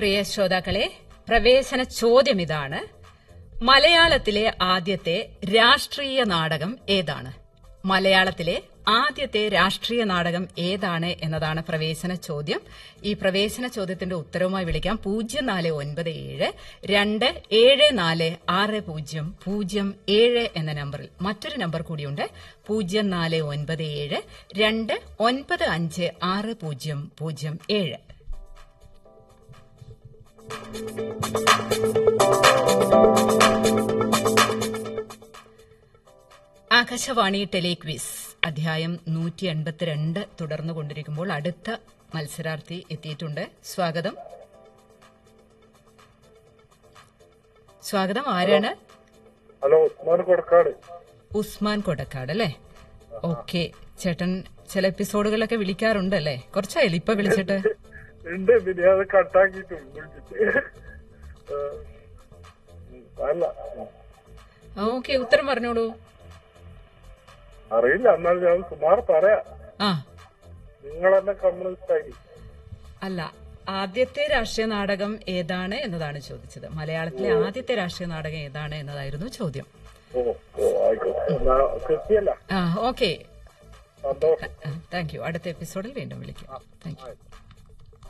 പ്രിയ ശ്രോതാക്കളെ പ്രവേശന ചോദ്യം ഇതാണ് മലയാളത്തിലെ ആദ്യത്തെ രാഷ്ട്രീയ നാടകം ഏതാണ് മലയാളത്തിലെ ആദ്യത്തെ രാഷ്ട്രീയ നാടകം ഏതാണ് എന്നതാണ് പ്രവേശന ചോദ്യം ഈ പ്രവേശന ചോദ്യത്തിന്റെ ഉത്തരവുമായി വിളിക്കാം പൂജ്യം നാല് ഒൻപത് ഏഴ് രണ്ട് ഏഴ് നാല് ആറ് പൂജ്യം പൂജ്യം ഏഴ് എന്ന നമ്പറിൽ മറ്റൊരു നമ്പർ കൂടിയുണ്ട് പൂജ്യം നാല് ഒൻപത് ഏഴ് രണ്ട് ഒൻപത് അഞ്ച് ആറ് പൂജ്യം പൂജ്യം ഏഴ് ആകാശവാണി ടെലിക്വിസ് അധ്യായം നൂറ്റി എൺപത്തിരണ്ട് തുടർന്നുകൊണ്ടിരിക്കുമ്പോൾ അടുത്ത മത്സരാർത്ഥി എത്തിയിട്ടുണ്ട് സ്വാഗതം സ്വാഗതം ആരാണ് ഹലോ ഉസ്മാൻ കൊടക്കാട് ഉസ്മാൻ കൊടക്കാട് അല്ലേ ഓക്കെ ചേട്ടൻ ചില എപ്പിസോഡുകളൊക്കെ വിളിക്കാറുണ്ട് അല്ലേ കുറച്ചായാലും ഇപ്പൊ വിളിച്ചിട്ട് ഉണ്ട് പിന്നെ അത് കട്ടാക്കിയിട്ടു വിളിച്ചിട്ട് ഏ, ഉം, അല്ല ഉം. ഓക്കെ ഉത്തരം പറഞ്ഞോളൂ അറിയില്ല എന്നാൽ ഞാൻ സുമാർ പറയാം ആ നിങ്ങൾ തന്നെ കമ്മ്യൂണിസ്റ്റ് ആയി അല്ല ആദ്യത്തെ രാഷ്ട്രീയ നാടകം ഏതാണ് എന്നതാണ് ചോദിച്ചത് മലയാളത്തിലെ ആദ്യത്തെ രാഷ്ട്രീയ നാടകം ഏതാണ് എന്നതായിരുന്നു ചോദ്യം ഓ ഓ ആയിക്കോട്ടെ എന്നാ കൃത്യല്ല ആ ഓക്കെ സന്തോഷം താങ്ക് യു അടുത്ത എപ്പിസോഡിൽ വീണ്ടും വിളിക്കാം താങ്ക് യു